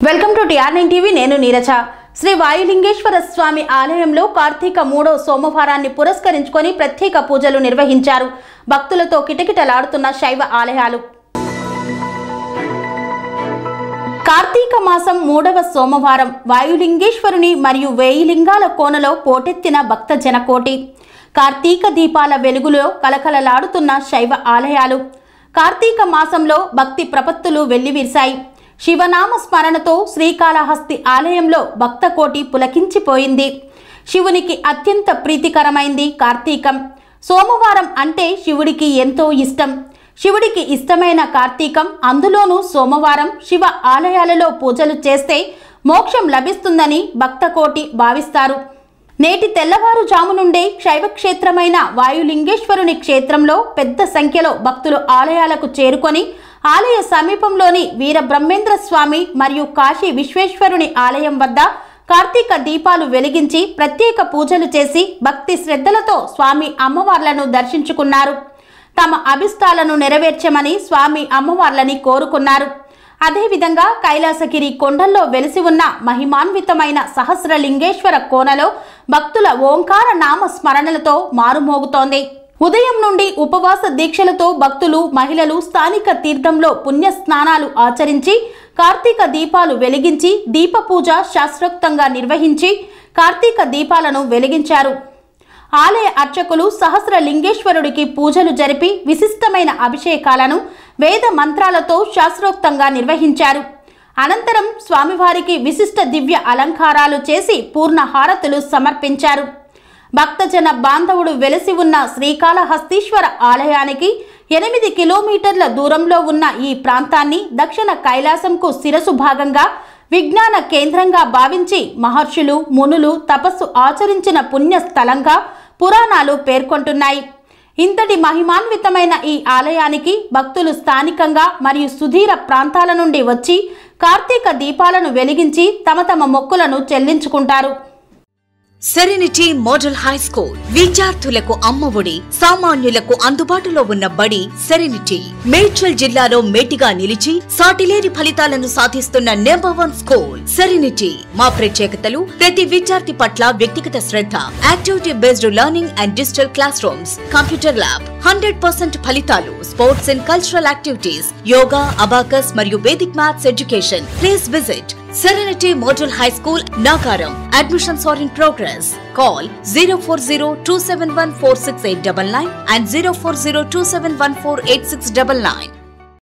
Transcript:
Welcome to TR nine TV నేను నీరజ శ్రీ వాయులింగేశ్వర స్వామి ఆలయంలో కార్తీక మూడో సోమవారాన్ని పురస్కరించుకొని ప్రత్యేక పూజలు నిర్వహించారు భక్తులతో కిటకిటలాడుతున్న శైవ ఆలయాలు కార్తీక మాసం మూడవ సోమవారం వాయులింగేశ్వరుని మరియు వేయి లింగాల కోనలో పోటెత్తిన భక్త జనకోటి కార్తీక దీపాల వెలుగులో కలకలలాడుతున్న శైవ ఆలయాలు కార్తీక మాసంలో భక్తి ప్రపత్తులు వెల్లివిరిశాయి శివనామ స్మరణతో శ్రీకాళహస్తి ఆలయంలో భక్తకోటి పులకించిపోయింది శివునికి అత్యంత ప్రీతికరమైంది కార్తీకం సోమవారం అంటే శివుడికి ఎంతో ఇష్టం శివుడికి ఇష్టమైన కార్తీకం అందులోనూ సోమవారం శివ ఆలయాలలో పూజలు చేస్తే మోక్షం లభిస్తుందని భక్తకోటి భావిస్తారు నేటి తెల్లవారుజాము నుండే శైవక్షేత్రమైన వాయులింగేశ్వరుని క్షేత్రంలో పెద్ద సంఖ్యలో భక్తులు ఆలయాలకు చేరుకొని ఆలయ సమీపంలోని వీరబ్రహ్మేంద్ర స్వామి మరియు కాశీ విశ్వేశ్వరుని ఆలయం వద్ద కార్తీక దీపాలు వెలిగించి ప్రత్యేక పూజలు చేసి భక్తి శ్రద్ధలతో స్వామి అమ్మవార్లను దర్శించుకున్నారు తమ అభిష్టాలను నెరవేర్చమని స్వామి అమ్మవార్లని కోరుకున్నారు అదేవిధంగా కైలాసగిరి కొండల్లో వెలిసి ఉన్న మహిమాన్వితమైన సహస్రలింగేశ్వర కోనలో భక్తుల ఓంకార నామ స్మరణలతో మారుమోగుతోంది ఉదయం నుండి ఉపవాస దీక్షలతో భక్తులు మహిళలు స్థానిక తీర్థంలో పుణ్య స్నానాలు ఆచరించి కార్తీక దీపాలు వెలిగించి దీప పూజ శాస్త్రోక్తంగా నిర్వహించి కార్తీక దీపాలను వెలిగించారు ఆలయ అర్చకులు సహస్ర లింగేశ్వరుడికి పూజలు జరిపి విశిష్టమైన అభిషేకాలను వేద మంత్రాలతో శాస్త్రోక్తంగా నిర్వహించారు అనంతరం స్వామివారికి విశిష్ట దివ్య అలంకారాలు చేసి పూర్ణ హారతులు సమర్పించారు భక్తజన బాంధవుడు వెలసి ఉన్న శ్రీకాళహస్తీశ్వర ఆలయానికి ఎనిమిది కిలోమీటర్ల దూరంలో ఉన్న ఈ ప్రాంతాన్ని దక్షిణ కైలాసంకు శిరసు భాగంగా విజ్ఞాన కేంద్రంగా భావించి మహర్షులు మునులు తపస్సు ఆచరించిన పుణ్య స్థలంగా పురాణాలు పేర్కొంటున్నాయి ఇంతటి మహిమాన్వితమైన ఈ ఆలయానికి భక్తులు స్థానికంగా మరియు సుధీర ప్రాంతాల నుండి వచ్చి కార్తీక దీపాలను వెలిగించి తమ తమ మొక్కులను చెల్లించుకుంటారు సెరెనిటీ మోడల్ హై స్కూల్ విద్యార్థులకు అమ్మఒడి సామాన్యులకు అందుబాటులో ఉన్న బడి సెరెనిటీ మేడ్చల్ జిల్లాలో మేటిగా నిలిచి సాటిలేని ఫలితాలను సాధిస్తున్న నెంబర్ వన్ స్కూల్ సెరెనిటీ మా ప్రత్యేకతలు ప్రతి విద్యార్థి పట్ల వ్యక్తిగత శ్రద్ధ activity based learning and digital classrooms computer lab hundred percent ఫలితాలు sports and cultural activities yoga abacus మరియు Vedic maths education please visit Serenity Model High School, Nagaram. Admissions are in progress. Call 040 and 040 271 8699.